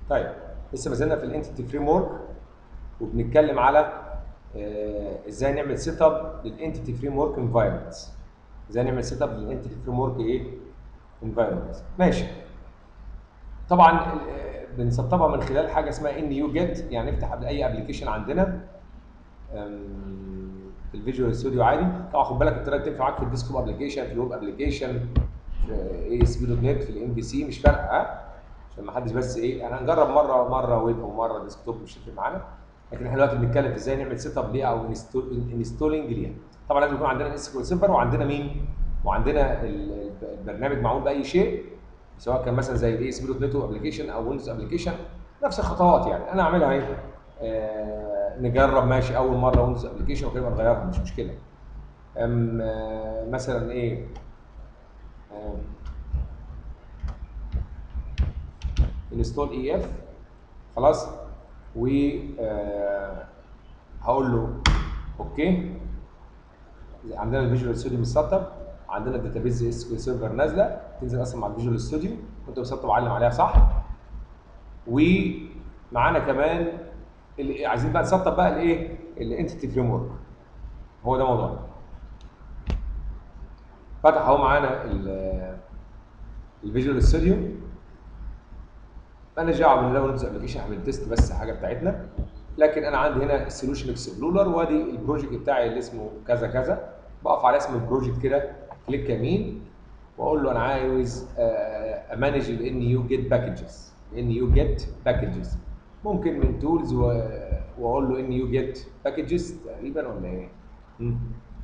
طيب لسه ما زلنا في الانتيتي فريم ورك وبنتكلم على آه، ازاي نعمل سيت اب للانتيتي فريم ورك انفايرمنت ازاي نعمل سيت اب للانتيتي فريم ورك ايه انفايرمنت ماشي طبعا آه، بنسطبها من خلال حاجه اسمها ان يو جيت يعني نفتح اي ابلكيشن عندنا أم، في الفيجوال ستوديو عادي طبعا خد بالك الطريقه دي تنفع معاك في الديسكتوب ابلكيشن في الويب ابلكيشن في اي اس بي دوت نت في الام بي سي مش فارقه ها عشان ما حدش بس ايه يعني هنجرب مره مره ويب ومره ديسكتوب مش هتفرق معانا لكن احنا دلوقتي بنتكلم في ازاي نعمل سيت اب ليها او انستولنج ليها طبعا لازم يكون عندنا اس كيو سيرفر وعندنا مين وعندنا ال- ال- البرنامج معمول باي شيء سواء كان مثلا زي الاي اس بي دوت نت ابلكيشن او ويندوز ابلكيشن نفس الخطوات يعني انا اعملها اهي آه، نجرب ماشي اول مره ويندوز ابلكيشن وكده نغيرها مش مشكله أم آه، مثلا ايه انستول اي اف خلاص و آه، هقول له اوكي عندنا الفيجوال ستوديو مسطب عندنا الداتابيز اس كيو سيرفر نازله تنزل اصلا مع الفيجوال ستوديو وانت مسطب علم عليها صح ومعانا كمان اللي عايزين بقى نسطب بقى الايه الانتيتي فريم ورك هو ده موضوعنا فتح اهو معانا الفيجوال ستوديو مالناش دعوه بالويندوز ابلكيشن احنا بنتست بس حاجه بتاعتنا لكن انا عندي هنا السولوشن اكسبلورر وادي البروجكت بتاعي اللي اسمه كذا كذا بقف على اسم البروجكت كده كليك يمين واقول له انا عايز امانج الان يو جيت باكجز ان يو جيت باكجز ممكن من تولز واقول له ان يو جيت باكجز تقريبا ولا ايه؟ مم.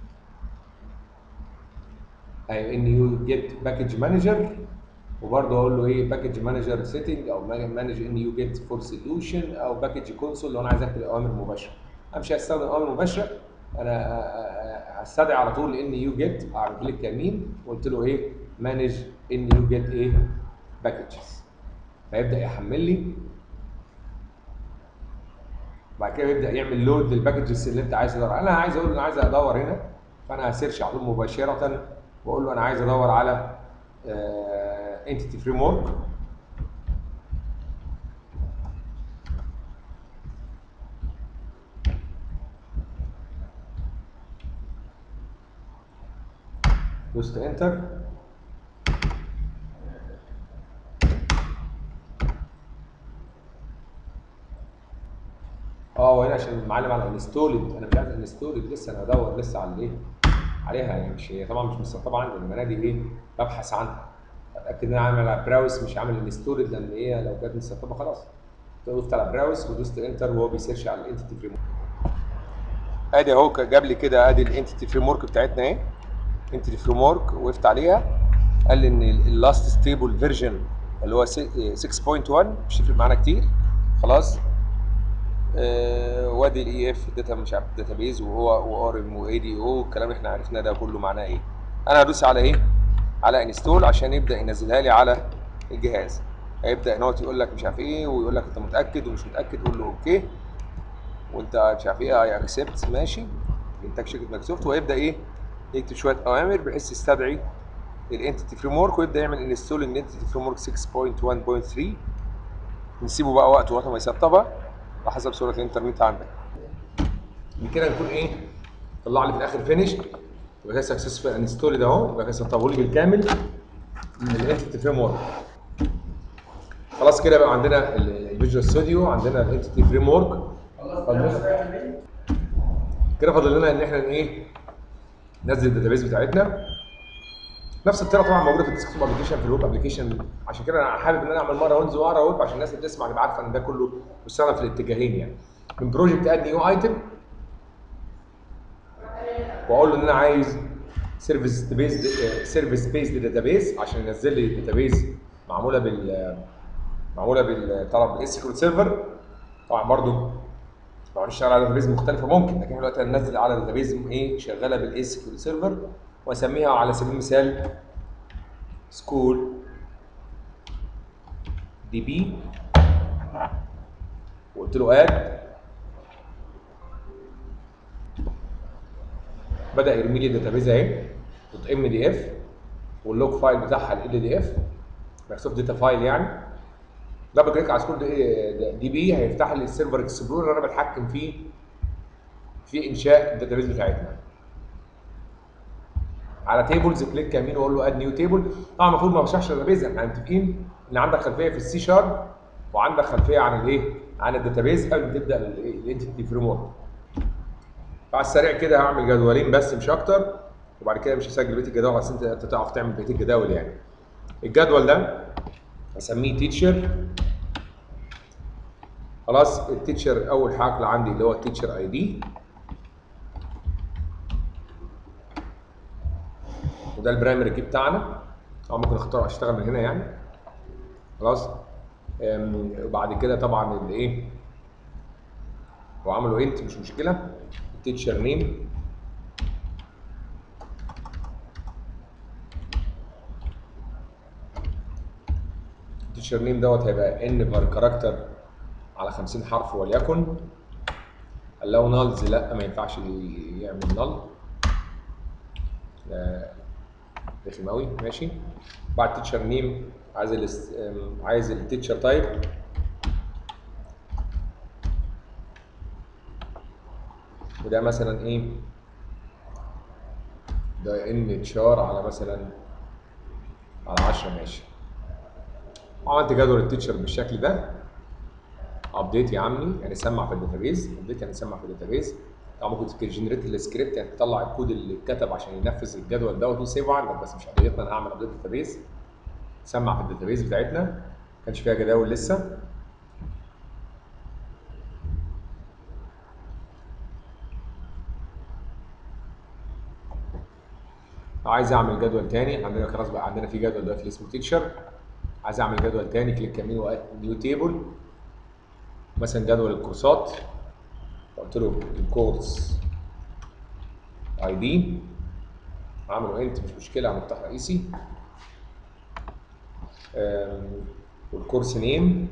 ايوه ان يو جيت باكج مانجر وبرضه اقول له ايه باكج مانجر سيتنج او مانج ان يو جيت فور سوليوشن او باكج كونسول لو انا عايز اكتب اوامر مباشره انا مش هستخدم اوامر مباشره انا هستدعي على طول ان يو جيت اعمل كليك يمين وقلت له ايه مانج ان يو جيت ايه باكجز فيبدا يحمل لي بعد كده يبدا يعمل لود للباكجز اللي انت عايز تدور انا عايز اقول له انا عايز ادور هنا فانا هسيرش على طول مباشره واقول له انا عايز ادور على انتيتي فريم ورك دوست انتر اه وهنا عشان المعلم على انستولد انا مش عايز انستولد لسه انا بدور لسه على الايه عليها يعني مش هي طبعا مش مسطبه عندي لما انا دي ايه ببحث عنها اتاكد ان انا عامل على براوس مش عامل انستولد لان هي لو كانت مسطبه خلاص دوست على براوس ودوست انتر وهو بيسيرش على الانتيتي فريم ادي اهو جاب لي كده ادي الانتيتي فريم ورك بتاعتنا اهي انتيتي فريم ورك وقفت عليها قال لي ان اللاست ستيبل فيرجن اللي هو 6.1 مش هيفرق معانا كتير خلاص آه، وادي الاي اف داتا مش عارف داتا بيز وهو وار ام واي دي او الكلام اللي احنا عرفناه ده كله معناه ايه انا هدوس على ايه على انستول عشان يبدا ينزلها لي على الجهاز هيبدا ان هو يقول لك مش عارف ايه ويقول لك انت متاكد ومش متاكد قول له اوكي وانت مش عارف ايه اي اكسبت ماشي انتاج شركه مايكروسوفت وهيبدا ايه يكتب شويه اوامر بحيث يستدعي الانتيتي فريم ورك ويبدا يعمل انستول الانتيتي فريم ورك 6.1.3 نسيبه بقى وقت وقت ما يسطبها على حسب سرعه الانترنت عندك بكده نكون ايه طلع لي في الاخر فينيش يبقى كده سكسسفul انستول ده اهو يبقى كده سطبه لي بالكامل من الانتيتي فريم ورك خلاص كده بقى عندنا الفيجوال ستوديو عندنا الانتيتي فريم ورك كده فاضل لنا ان احنا ايه ننزل الداتابيز بتاعتنا نفس الطريقه طبعا موجوده في الديسكتوب ابلكيشن في الويب ابلكيشن عشان كده انا حابب ان انا اعمل مره ويندوز ومره ويب عشان الناس اللي بتسمع تبقى عارفه ان ده كله بيستخدم في الاتجاهين يعني من بروجكت اد نيو ايتم واقول له ان انا عايز سيرفيس بيز سيرفيس بيز داتابيز عشان ينزل لي داتابيز معموله بال معموله بالطلب بالاس كيو سيرفر طبعا برضو لو هنشتغل على داتابيز مختلفه ممكن لكن احنا دلوقتي هننزل على داتابيز ايه شغاله بالاس كيو سيرفر واسميها على سبيل المثال سكول دي بي وقلت له اد بدا يرمي لي الداتابيز اهي دوت ام دي اف واللوج فايل بتاعها ال دي اف مايكروسوفت داتا فايل يعني دبل كليك على سكول دي بي هيفتح لي السيرفر اكسبلورر انا بتحكم فيه في انشاء الداتابيز بتاعتنا على تيبلز كليك يمين واقول له اد نيو تيبل طبعا المفروض ما بشرحش الداتابيز احنا متفقين ان عندك خلفيه في السي شارب وعندك خلفيه عن الايه عن الداتابيز قبل ما تبدا الانتيتي فريم ورك فعلى السريع كده هعمل جدولين بس مش اكتر وبعد كده مش هسجل بقيه الجداول عشان انت انت تعرف تعمل بقيه الجداول يعني الجدول ده هسميه تيتشر خلاص التيتشر اول حاجه عندي اللي هو التيتشر اي دي وده البرايمري كي بتاعنا او ممكن اختار اشتغل من هنا يعني خلاص أم، وبعد كده طبعا الايه وعملوا انت مش مشكله التيتشر نيم التيتشر نيم دوت هيبقى ان بار كاركتر على 50 حرف وليكن لو نالز لا ما ينفعش يعمل نال رخم قوي ماشي بعد تيتشر نيم عايز ال عايز التيتشر تايب وده مثلا ايه ده ان تشار على مثلا على 10 ماشي عملت جدول التيتشر بالشكل ده ابديت يا عمي يعني سمع في الداتابيز ابديت يعني سمع في الداتابيز طبعا ممكن تجنريت السكريبت يعني تطلع الكود اللي اتكتب عشان ينفذ الجدول دوت وسيف عندك بس مش قضيتنا انا هعمل ابديت الداتابيز سمع في الداتابيز بتاعتنا ما كانش فيها جداول لسه عايز اعمل جدول تاني عندنا خلاص بقى عندنا في جدول دلوقتي اسمه تيتشر عايز اعمل جدول تاني كليك يمين نيو تيبل مثلا جدول الكورسات قلت له الكورس اي دي عملوا انت مش مشكله على مفتاح رئيسي أم، والكورس نيم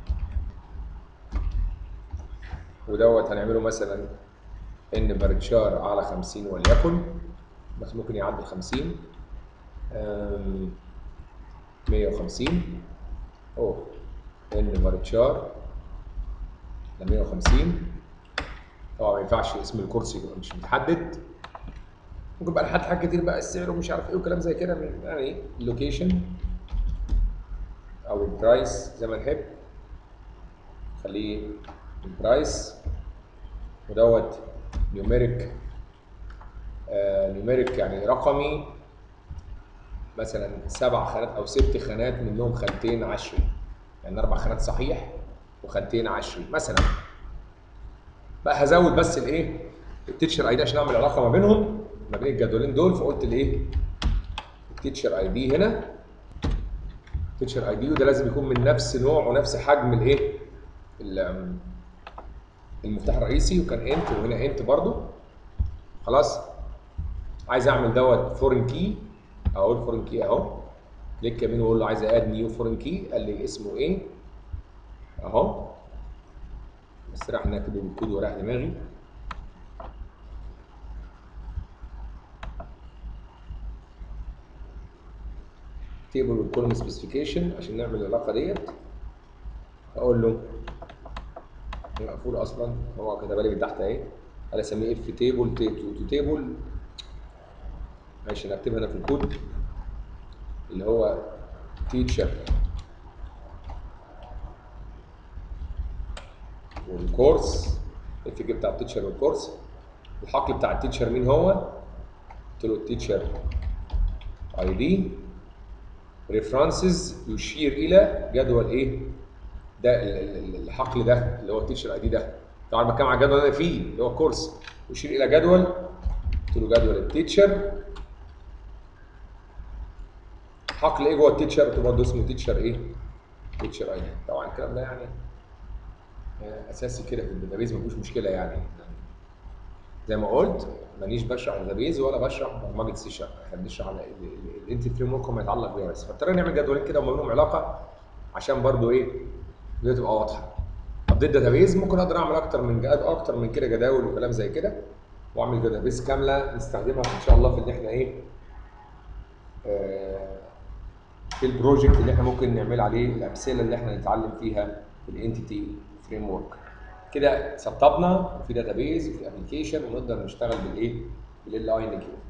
ودوت هنعمله مثلا ان بارتشار على 50 وليكن بس ممكن يعدي 50 أم، 150 اوه ان بارتشار ل 150 طبعا ما ينفعش اسم الكورس يبقى مش متحدد ممكن بقى لحد حاجات كتير بقى السعر ومش عارف ايه وكلام زي كده من- يعني اللوكيشن او البرايس زي ما نحب خليه البرايس ودوت نيوميريك آه نيوميريك يعني رقمي مثلا سبع خانات او ست خانات منهم خانتين عشري يعني اربع خانات صحيح وخانتين عشري مثلا بقى هزود بس الايه التيتشر اي دي عشان اعمل علاقه ما بينهم ما بين الجدولين دول فقلت الايه التيتشر اي دي هنا تيتشر اي دي وده لازم يكون من نفس نوع ونفس حجم الايه ال- المفتاح الرئيسي وكان انت وهنا انت برضو خلاص عايز اعمل دوت فورين كي اقول فورين كي اهو كليك يمين واقول له عايز اد نيو فورين كي قال لي اسمه ايه اهو بس راح نكتب الكود وراح دماغي تيبل والكولوم سبيسيفيكيشن عشان نعمل العلاقه ديت اقول له مقفول اصلا هو كتبها لي من تحت اهي انا اسميه اف تيبل تو تيبل ماشي انا اكتبها هنا في الكود اللي هو تيتشر والكورس اف جي بتاع التيتشر والكورس الحقل بتاع التيتشر مين هو؟ قلت له التيتشر اي دي ريفرنسز يشير الى جدول ايه؟ ده ال- ال- ال- الحقل ده اللي هو التيتشر اي دي ده طبعا بتكلم على الجدول اللي انا فيه اللي هو الكورس يشير الى جدول قلت له جدول التيتشر حقل ايه جوه التيتشر قلت له برضه اسمه تيتشر ايه؟ تيتشر اي دي طبعا الكلام ده يعني آه، اساسي كده في الداتابيز مفيش مشكله يعني زي ما قلت مانيش بشرح الداتابيز ولا بشرح برمجه سي شارب احنا بنشرح على الانت فريم ورك وما يتعلق بيها بس فاضطرينا نعمل جدولين كده وما بينهم علاقه عشان برضو ايه دي تبقى واضحه ابديت داتابيز ممكن اقدر اعمل اكتر من جد اكتر من كده جداول وكلام زي كده واعمل داتابيز كامله نستخدمها ان شاء الله في ان احنا ايه آه ايه البروجكت اللي احنا ممكن نعمل عليه الامثله اللي احنا نتعلم فيها في الانتيتي فريم ورك كده سطبنا وفي داتابيز وفي ابلكيشن ونقدر نشتغل بالايه بالال اي ان كيو